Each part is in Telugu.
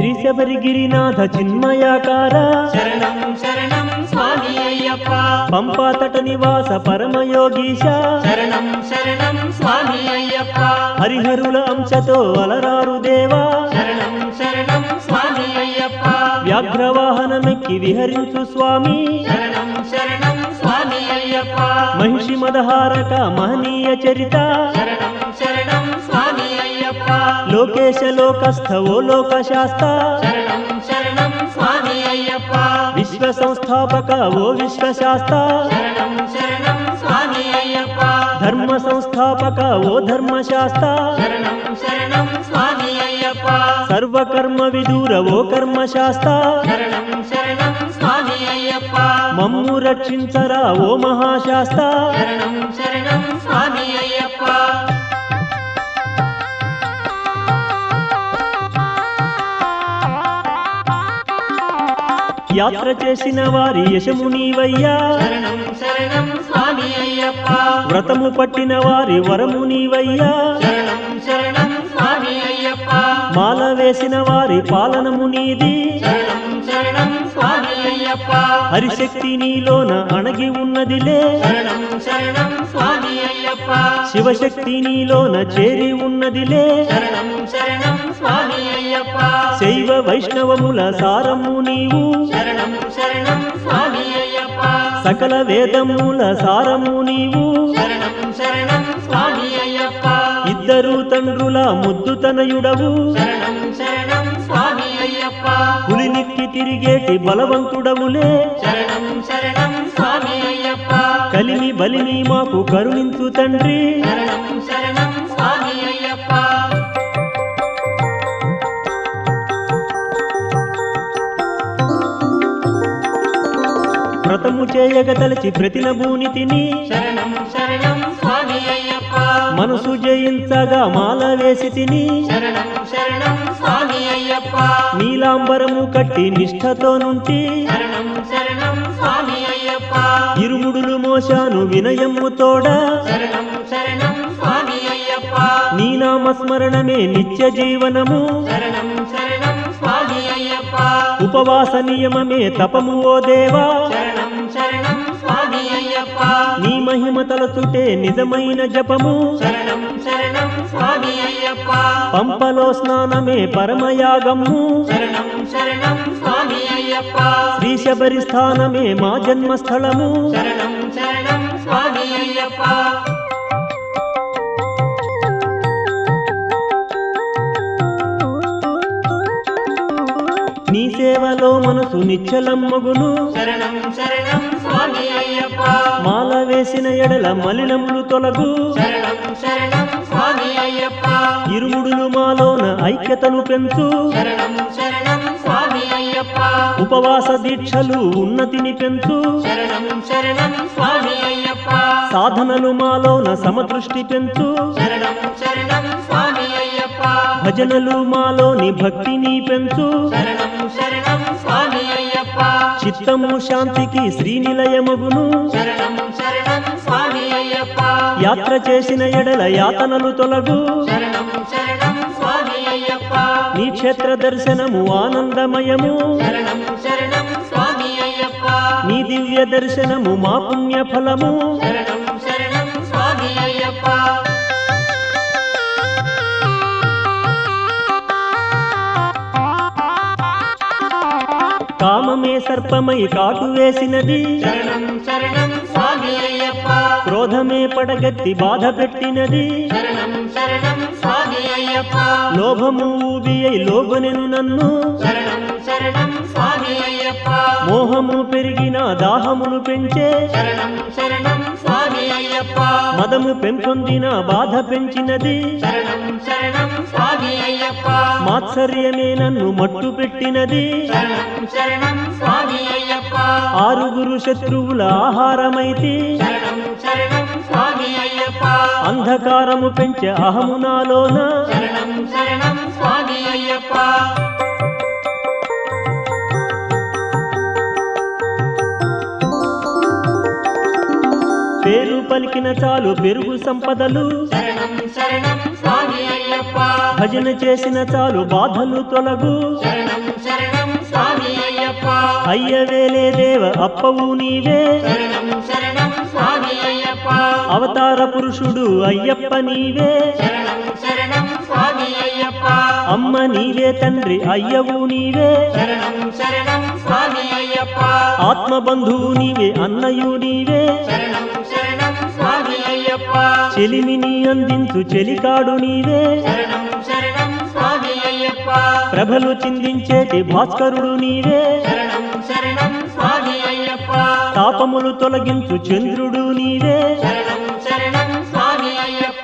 శ్రీ శబరిగిరినాథ చిన్మయాకార శరణం శరణం స్వామి అయ్యప్ప పంపాతట నివాస పరమయోగీశ శరణం శరణం స్వామి అయ్యప్ప హరిహరుల అంశతో అలరారు దేవా శరణం శరణం స్వామి అయ్యప్ప వ్యాఘ్రవాహనమెక్కి విహరించు స్వామి శరణం శరణం స్వామి అయ్యప్ప మహిషి మదహారక మహనీయ చరిత శరణం శరణం స్వామి అయ్యప్ప లోకేశ లోకస్థ ఓ లోకశాస్త శరణం శరణం స్వామి అయ్యప్ప విశ్వ సంస్థాపక ఓ విశ్వశాస్త శరణం శరణం స్వామి అయ్యప్ప ధర్మ సంస్థాపక ఓ ధర్మశాస్త శరణం శరణం స్వామి అయ్యప్ప సర్వకర్మ విదూర ఓ కర్మశాస్త శరణం శరణం స్వామి అయ్యప్ప మమ్ము రక్షించరా ఓ మహాశాస్త శరణం శరణం స్వామి అయ్యప్ప యాత్ర చేసిన వారి యశము నీవయ్యా శరణం శరణం స్వామి అయ్యప్ప వ్రతము పట్టిన వారి వరము నీవయ్యా శరణం శరణం స్వామి అయ్యప్ప మాల వేసిన వారి పాలనము నీది శరణం శరణం స్వామి అయ్యప్ప హరిశక్తి నీలోన అణగి ఉన్నదిలే శరణం శరణం స్వామి అయ్యప్ప శివశక్తి నీలోన చేరి ఉన్నదిలే శరణం శరణం స్వామి అయ్యప్ప శైవ వైష్ణవముల సారము నీవు శరణం శరణం స్వామి అయ్యప్ప సకల వేదముల సారము నీవు శరణం శరణం స్వామి అయ్యప్ప ఇద్దరు తండ్రుల ముద్దు తనయుడవు శరణం శరణం స్వామి అయ్యప్ప పులినిక్కి తిరిగేటి బలవంతుడవులే శరణం శరణం స్వామి అయ్యప్ప కలిమి బలిమి మాకు కరుణించు తండ్రి శరణం శరణం స్వామి అయ్యప్ప వ్రతము చేయగ తలచి ప్రతినభూని తిని శరణం శరణం స్వామి అయ్యప్ప మనసు జయించగా మాల వేసి తిని శరణం శరణం స్వామి అయ్యప్ప నీలాంబరము కట్టి నిష్ఠతో నుండి శరణం శరణం స్వామి అయ్యప్ప ఇరుముడులు మోశాను వినయము తోడ శరణం శరణం స్వామి అయ్యప్ప నీ నామస్మరణమే నిత్య జీవనము శరణం శరణం స్వామి అయ్యప్ప ఉపవాస నియమమే తపము ఓ దేవా శరణం శరణం స్వామి అయ్యప్ప నీ మహిమ తలచుటే నిజమైన జపము శరణం శరణం స్వామి అయ్యప్ప పంపలో స్నానమే పరమయాగము శరణం శరణం స్వామి అయ్యప్ప శ్రీ శబరి స్థానమే మా జన్మస్థలము శరణం శరణం స్వామి అయ్యప్ప నీ సేవలో మనసు నిచ్చలమ్మగును శరణం శరణం స్వామి అయ్యప్ప మాల వేసిన ఎడల మలినములు తొలగు శరణం శరణం స్వామి అయ్యప్ప ఇరుముడులు మాలోన ఐక్యతను పెంచు శరణం శరణం స్వామి అయ్యప్ప ఉపవాస దీక్షలు ఉన్నతిని పెంచు శరణం శరణం స్వామి అయ్యప్ప సాధనలు మాలోన సమదృష్టి పెంచు శరణం శరణం స్వామి అయ్యప్ప భజనలు మాలోని భక్తిని పెంచు శరణం శరణం స్వామి అయ్యప్ప చిత్తము శాంతికి శ్రీనిలయమగును శరణం శరణం స్వామి అయ్యప్ప యాత్ర చేసిన ఎడల యాతనలు తొలగు శరణం శరణం స్వామి అయ్యప్ప నీ క్షేత్ర దర్శనము ఆనందమయము శరణం శరణం స్వామి అయ్యప్ప నీ దివ్య దర్శనము మా పుణ్య ఫలము శరణం శరణం స్వామి అయ్యప్ప కామమే సర్పమై కాటు వేసినది శరణం శరణం స్వామి అయ్యప్ప క్రోధమే పడగెత్తి బాధ పెట్టినది శరణం శరణం స్వామి అయ్యప్ప లోభము ఊబి అయి లోబనెను నన్ను శరణం శరణం స్వామి అయ్యప్ప మోహము పెరిగిన దాహమును పెంచే శరణం శరణం స్వామి అయ్యప్ప మదము పెంపొందిన బాధ పెంచినది శరణం శరణం స్వామి అయ్యప్ప మాత్సర్యమే నన్ను మట్టు పెట్టినది శరణం శరణం స్వామి అయ్యప్ప ఆరుగురు శత్రువుల ఆహారమైతి శరణం శరణం స్వామి అయ్యప్ప అంధకారము పెంచే అహము నాలోన శరణం శరణం స్వామి అయ్యప్ప పేరు పలికిన చాలు పెరుగు సంపదలు శరణం శరణం స్వామి అయ్యప్ప భజన చేసిన చాలు బాధలు తొలగు శరణం అయ్యవేలే దేవ అప్పవు నీవే శరణం శరణం స్వామి అయ్యప్ప అవతార పురుషుడు అయ్యప్ప నీవే శరణం శరణం స్వామి అయ్యప్ప అమ్మ నీవే తండ్రి అయ్యవు నీవే శరణం శరణం స్వామి అయ్యప్ప ఆత్మబంధువు నీవే అన్నయు నీవే శరణం శరణం స్వామి అయ్యప్ప చెలిమిని అందించు చెలికాడు నీవే శరణం శరణం స్వామి అయ్యప్ప ప్రభలు చిందించేటి భాస్కరుడు నీవే శరణం శరణం స్వామి అయ్యప్ప తాపములు తొలగించు చంద్రుడు నీవే శరణం శరణం స్వామి అయ్యప్ప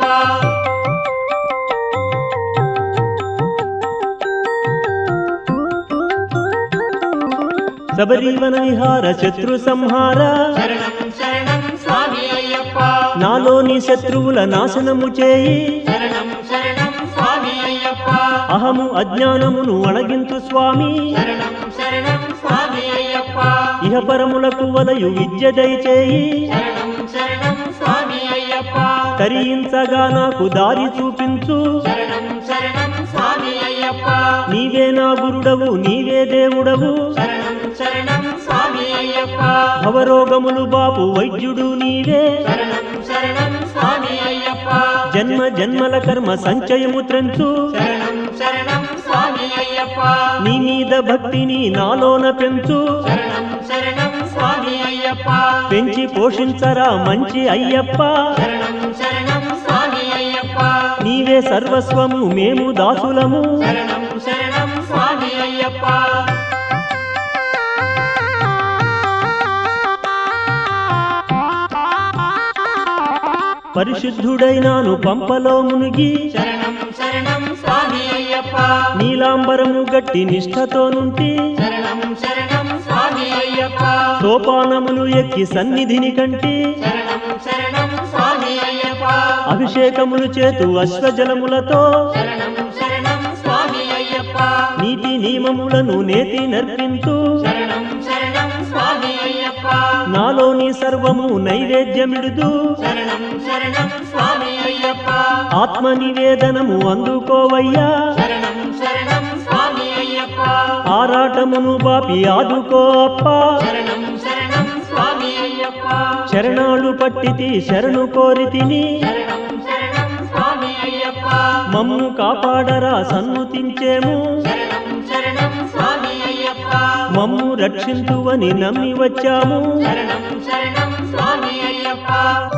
శబరివన విహార శత్రు సంహార శరణం శరణం స్వామి అయ్యప్ప నాలోని శత్రువుల నాశనము చేయి శరణం శరణం స్వామి అయ్యప్ప అహము అజ్ఞానమును అణగించు స్వామి శరణం శరణం స్వామి అయ్యప్ప ఇహపరములకు వలయు విద్య దయచేయి శరణం శరణం స్వామి అయ్యప్ప తరించగా నాకు దారి చూపించు శరణం శరణం స్వామి అయ్యప్ప నీవే నా గురుడవు నీవే దేవుడవు శరణం శరణం స్వామి అయ్యప్ప భవరోగములు బాపు వైద్యుడు నీవే శరణం శరణం స్వామి అయ్యప్ప జన్మ జన్మల కర్మ సంచయము త్రంచు శరణం శరణం స్వామి అయ్యప్ప నీ మీద భక్తిని నాలోన పెంచు శరణం శరణం స్వామి అయ్యప్ప పెంచి పోషించరా మంచి అయ్యప్ప శరణం శరణం స్వామి అయ్యప్ప నీవే సర్వస్వము మేము దాసులము శరణం శరణం స్వామి అయ్యప్ప పరిశుద్ధుడైనాను పంపలో మునిగి శరణం శరణం స్వామి అయ్యప్ప నీలాంబరము గట్టి నిష్ఠతో నుండి శరణం శరణం స్వామి అయ్యప్ప సోపానములు ఎక్కి సన్నిధిని కంటి శరణం శరణం స్వామి అయ్యప్ప అభిషేకములు చేతు అశ్వజలములతో శరణం శరణం స్వామి అయ్యప్ప నీతి నియమములను నేతి నర్పించు శరణం శరణం స్వామి అయ్యప్ప నాలోని సర్వము నైవేద్యమిడుదు శరణం శరణం స్వామి అయ్యప్ప ఆత్మ నివేదనము అందుకోవయ్యా శరణం శరణం స్వామి అయ్యప్ప ఆరాటమును బాపి ఆదుకో అప్ప శరణం శరణం స్వామి అయ్యప్ప శరణాలు పట్టితి శరణు కోరితిని శరణం శరణం స్వామి అయ్యప్ప మమ్ము కాపాడరా సన్నుతించేము శరణం శరణం స్వామి అయ్యప్ప మమ్ము రక్షింతువని నమ్మి వచ్చాము శరణం శరణం స్వామి అయ్యప్ప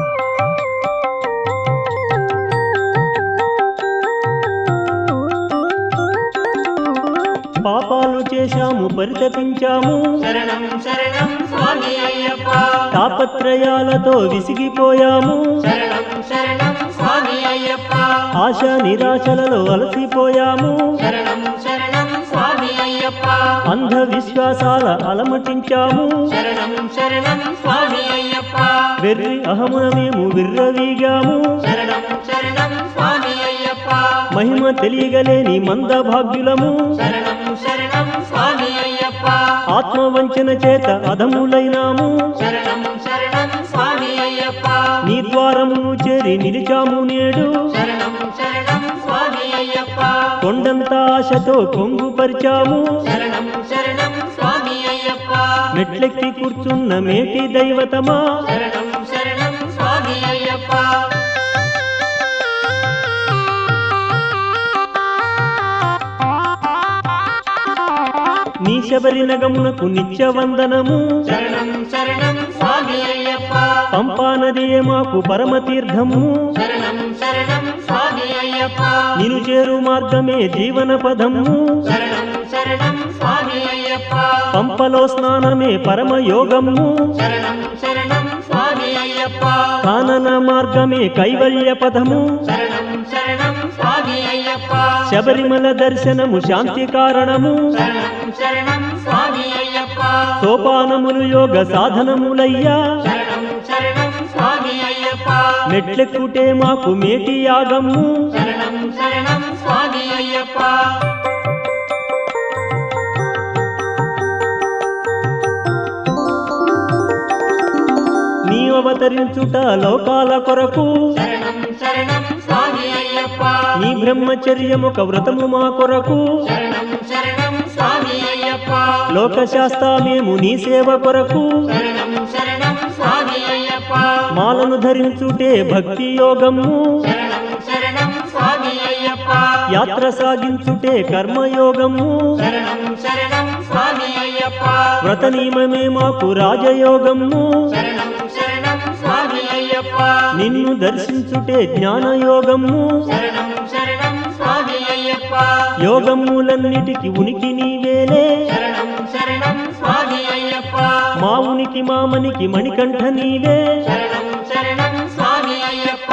పాపాలు చేశాము పరితపించాము శరణం శరణం స్వామి అయ్యప్ప తాపత్రయాలతో విసిగిపోయాము శరణం శరణం స్వామి అయ్యప్ప ఆశ నిరాశలలో అలసిపోయాము శరణం శరణం స్వామి అయ్యప్ప అంధ విశ్వాసాల అలమటించాము శరణం శరణం స్వామి అయ్యప్ప వెర్రి అహమున మేము విర్రవీగాము శరణం శరణం స్వామి అయ్యప్ప మహిమ తెలియగలేని మంద భాగ్యులము శరణం శరణం స్వామి అయ్యప్ప ఆత్మవంచన చేత అధములైనాము శరణం శరణం స్వామి అయ్యప్ప నీ ద్వారమును చేరి నిలిచాము నేడు శరణం శరణం స్వామి అయ్యప్ప కొండంత ఆశతో కొంగుపరిచాము శరణం శరణం స్వామి అయ్యప్ప మెట్లెక్కి కూర్చున్న మేటి దైవతమా శరణం శరణం స్వామి అయ్యప్ప నీ శబరి నగమునకు నిత్య వందనము శరణం శరణం స్వామి అయ్యప్ప పంపా నదియే మాకు పరమ తీర్థము శరణం శరణం స్వామి అయ్యప్ప నిను చేరు మార్గమే జీవన పదము శరణం శరణం స్వామి అయ్యప్ప పంపలో స్నానమే పరమ యోగము శరణం శరణం స్వామి అయ్యప్ప కానన మార్గమే కైవల్య పదము శరణం శరణం స్వామి అయ్యప్ప శబరిమల దర్శనము శాంతి కారణము శరణం శరణం స్వామి అయ్యప్ప సోపానములు యోగ సాధనములయ్యా శరణం శరణం స్వామి అయ్యప్ప మెట్లెక్కుటే మాకు మేటి యాగము శరణం శరణం స్వామి అయ్యప్ప నీ అవతరించుట లోకాల కొరకు శరణం శరణం స్వామి అయ్యప్ప నీ బ్రహ్మచర్యమొక వ్రతము మా కొరకు శరణం శరణం స్వామి అయ్యప్ప లోకశాస్త మేము నీ సేవ కొరకు శరణం శరణం స్వామి అయ్యప్ప మాలను ధరించుటే భక్తి యోగము శరణం శరణం స్వామి అయ్యప్ప యాత్ర సాగించుటే కర్మయోగము శరణం శరణం స్వామి అయ్యప్ప వ్రత నియమమే మాకు రాజయోగము శరణం శరణం స్వామి అయ్యప్ప నిన్ను దర్శించుటే జ్ఞానయోగము శరణం శరణం స్వామి అయ్యప్ప యోగములన్నిటికి ఉనికి నీవేలే శరణం శరణం స్వామి అయ్యప్ప మా ఉనికి మామనికి మణికంఠ నీవే శరణం శరణం స్వామి అయ్యప్ప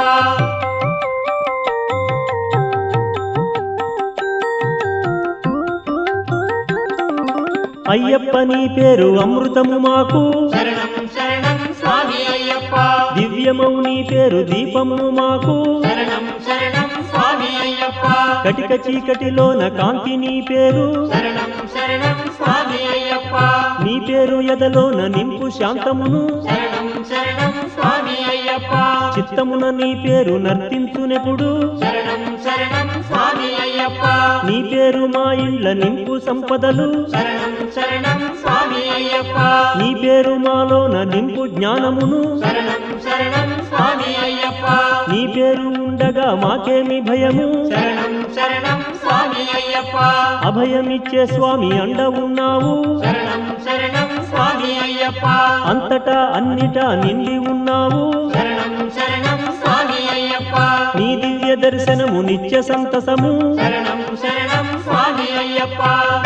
అయ్యప్ప నీ పేరు అమృతము మాకు శరణం శరణం స్వామి అయ్యప్ప దివ్యమౌ నీ పేరు దీపము మాకు శరణం శరణం స్వామి అయ్యప్ప కటిక చీకటిలోన కాంతి నీ పేరు శరణం శరణం స్వామి అయ్యప్ప నీ పేరు ఎదలోన నింపు శాంతమును శరణం శరణం స్వామి అయ్యప్ప చిత్తమున నీ పేరు నర్తించునెప్పుడు శరణం శరణం స్వామి అయ్యప్ప నీ పేరు మా ఇండ్ల నింపు సంపదలు శరణం శరణం స్వామి అయ్యప్ప నీ పేరు మాలోన నింపు జ్ఞానమును శరణం శరణం స్వామి అయ్యప్ప నీ పేరు ఉండగా మాకేమి భయము శరణం శరణం స్వామి అయ్యప్ప అభయమిచ్చే స్వామి అండ ఉన్నావు శరణం శరణం స్వామి అయ్యప్ప అంతటా అన్నిటా నిండి ఉన్నావు శరణం శరణం స్వామి అయ్యప్ప నీ దివ్య దర్శనము నిత్య సంతసము శరణం శరణం స్వామి అయ్యప్ప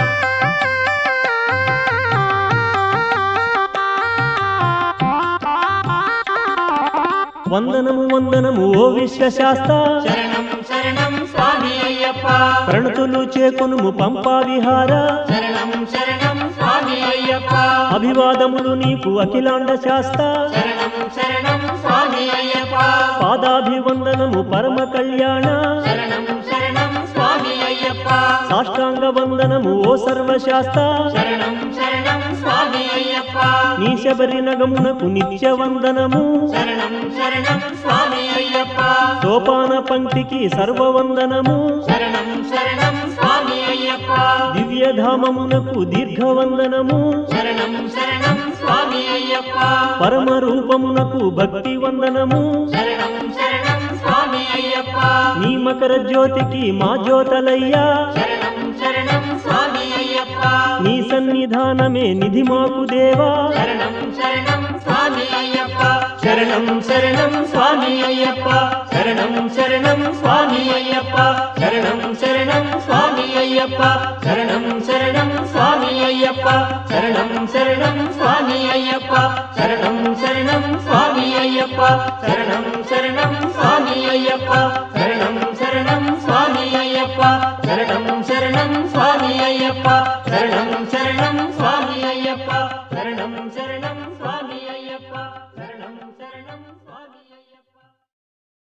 వందనము వందనము ఓ విశ్వశాస్త శరణం శరణం స్వామి అయ్యప్ప ప్రణతులు చేకొనుము పంపా విహార శరణం శరణం స్వామి అయ్యప్ప అభివాదములు నీకు అఖిలాండ శాస్త శరణం శరణం స్వామి అయ్యప్ప పాదాభివందనము పరమ కళ్యాణ శరణం శరణం స్వామి అయ్యప్ప సాష్టాంగ వందనము ఓ సర్వశాస్త శరణం శరణం స్వామి అయ్యప్ప నీ శబరి నగమునకు నిత్య వందనము శరణం శరణం స్వామి అయ్యప్ప సోపాన పంక్తికి సర్వవందనము శరణం శరణం స్వామి అయ్యప్ప దివ్యధామమునకు దీర్ఘవందనము శరణం శరణం స్వామి అయ్యప్ప పరమ రూపమునకు భక్తి వందనము శరణం శరణం స్వామి అయ్యప్ప నీ మకర జ్యోతికి మా జ్యోతలయ్యా శరణం శరణం స్వామి అయ్యప్ప నీ సన్నిధానమే నిధి మాకు దేవా శరణం శరణం స్వామి అయ్యప్ప శరణం శరణం స్వామి అయ్యప్ప శరణం శరణం స్వామి అయ్యప్ప శరణం శరణం స్వామి అయ్యప్ప శరణం శరణం స్వామి అయ్యప్ప శరణం శరణం స్వామి అయ్యప్ప శరణం శరణం స్వామి అయ్యప్ప శరణం శరణం స్వామి అయ్యప్ప శరణం శరణం స్వామి అయ్యప్ప శరణం శరణం స్వామి అయ్యప్ప శరణం శరణం స్వామి అయ్యప్ప శరణం శరణం